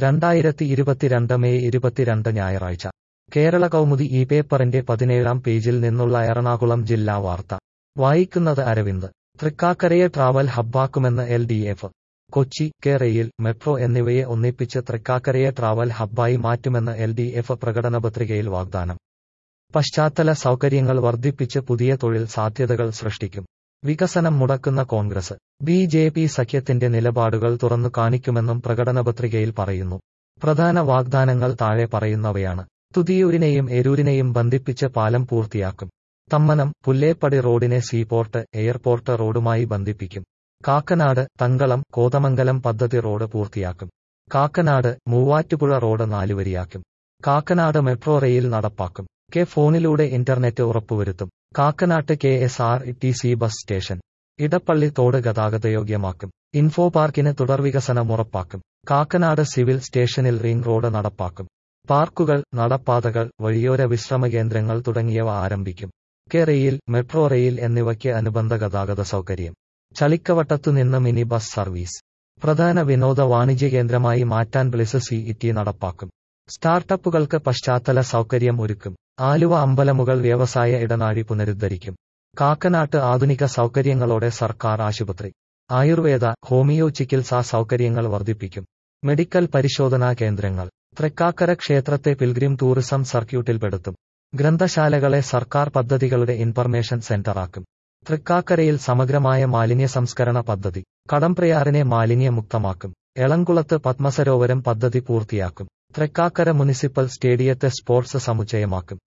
രണ്ടായിരത്തി ഇരുപത്തിരണ്ട് മെയ് ഇരുപത്തിരണ്ട് ഞായറാഴ്ച കേരള കൗമുദി ഈ പേപ്പറിന്റെ പതിനേഴാം പേജിൽ നിന്നുള്ള എറണാകുളം ജില്ലാ വാർത്ത വായിക്കുന്നത് അരവിന്ദ് തൃക്കാക്കരയെ ട്രാവൽ ഹബ്ബാക്കുമെന്ന് L D F Kochi K rail metro എന്നിവയെ ഒന്നിപ്പിച്ച് തൃക്കാക്കരയെ ട്രാവൽ ഹബ്ബായി മാറ്റുമെന്ന് എൽ ഡി എഫ് പ്രകടനപത്രികയിൽ വാഗ്ദാനം പശ്ചാത്തല സൗകര്യങ്ങൾ വർദ്ധിപ്പിച്ച് പുതിയ തൊഴിൽ സാധ്യതകൾ സൃഷ്ടിക്കും വികസനം മുടക്കുന്ന കോൺഗ്രസ് ബി ജെ പി സഖ്യത്തിന്റെ നിലപാടുകൾ തുറന്നു കാണിക്കുമെന്നും പ്രകടനപത്രികയിൽ പറയുന്നു പ്രധാന വാഗ്ദാനങ്ങൾ താഴെ പറയുന്നവയാണ് തുതിയൂരിനെയും എരൂരിനെയും ബന്ധിപ്പിച്ച് പാലം പൂർത്തിയാക്കും തമ്മനം പുല്ലേപ്പടി റോഡിനെ സീപോർട്ട് എയർപോർട്ട് റോഡുമായി ബന്ധിപ്പിക്കും കാക്കനാട് തങ്കളം കോതമംഗലം പദ്ധതി റോഡ് പൂർത്തിയാക്കും കാക്കനാട് മൂവാറ്റുപുഴ റോഡ് നാലുവരിയാക്കും കാക്കനാട് മെട്രോ റെയിൽ നടപ്പാക്കും കെ ഫോണിലൂടെ ഇന്റർനെറ്റ് ഉറപ്പുവരുത്തും കാക്കനാട്ട് K S R T C bus station Edappally തോട് ഗതാഗതയോഗ്യമാക്കും ഇൻഫോ പാർക്കിന് തുടർവികസനം ഉറപ്പാക്കും കാക്കനാട് സിവിൽ സ്റ്റേഷനിൽ റിംഗ് റോഡ് നടപ്പാക്കും പാർക്കുകൾ നടപ്പാതകൾ വഴിയോര വിശ്രമ കേന്ദ്രങ്ങൾ തുടങ്ങിയവ ആരംഭിക്കും കെ റെയിൽ മെട്രോ റെയിൽ എന്നിവയ്ക്ക് അനുബന്ധ ഗതാഗത സൗകര്യം ചളിക്കവട്ടത്തുനിന്ന് മിനി ബസ് സർവീസ് പ്രധാന വിനോദ വാണിജ്യ കേന്ദ്രമായി മാറ്റാൻ ബ്ലിസ് സി ഇറ്റി നടപ്പാക്കും സ്റ്റാർട്ടപ്പുകൾക്ക് പശ്ചാത്തല സൗകര്യം ഒരുക്കും ആലുവ അമ്പലമുകൾ വ്യവസായ ഇടനാഴി പുനരുദ്ധരിക്കും കാക്കനാട്ട് ആധുനിക സൗകര്യങ്ങളോടെ സർക്കാർ ആശുപത്രി ആയുർവേദ ഹോമിയോ ചികിത്സാ സൗകര്യങ്ങൾ വർദ്ധിപ്പിക്കും മെഡിക്കൽ പരിശോധനാ കേന്ദ്രങ്ങൾ തൃക്കാക്കര ക്ഷേത്രത്തെ പിൽഗ്രിം ടൂറിസം സർക്യൂട്ടിൽപ്പെടുത്തും ഗ്രന്ഥശാലകളെ സർക്കാർ പദ്ധതികളുടെ ഇൻഫർമേഷൻ സെന്ററാക്കും തൃക്കാക്കരയിൽ സമഗ്രമായ മാലിന്യ സംസ്കരണ പദ്ധതി കടംപ്രയാറിനെ മാലിന്യമുക്തമാക്കും എളംകുളത്ത് പത്മസരോവരം പദ്ധതി പൂർത്തിയാക്കും തൃക്കാക്കര മുനിസിപ്പൽ സ്റ്റേഡിയത്തെ സ്പോർട്സ് സമുച്ചയമാക്കും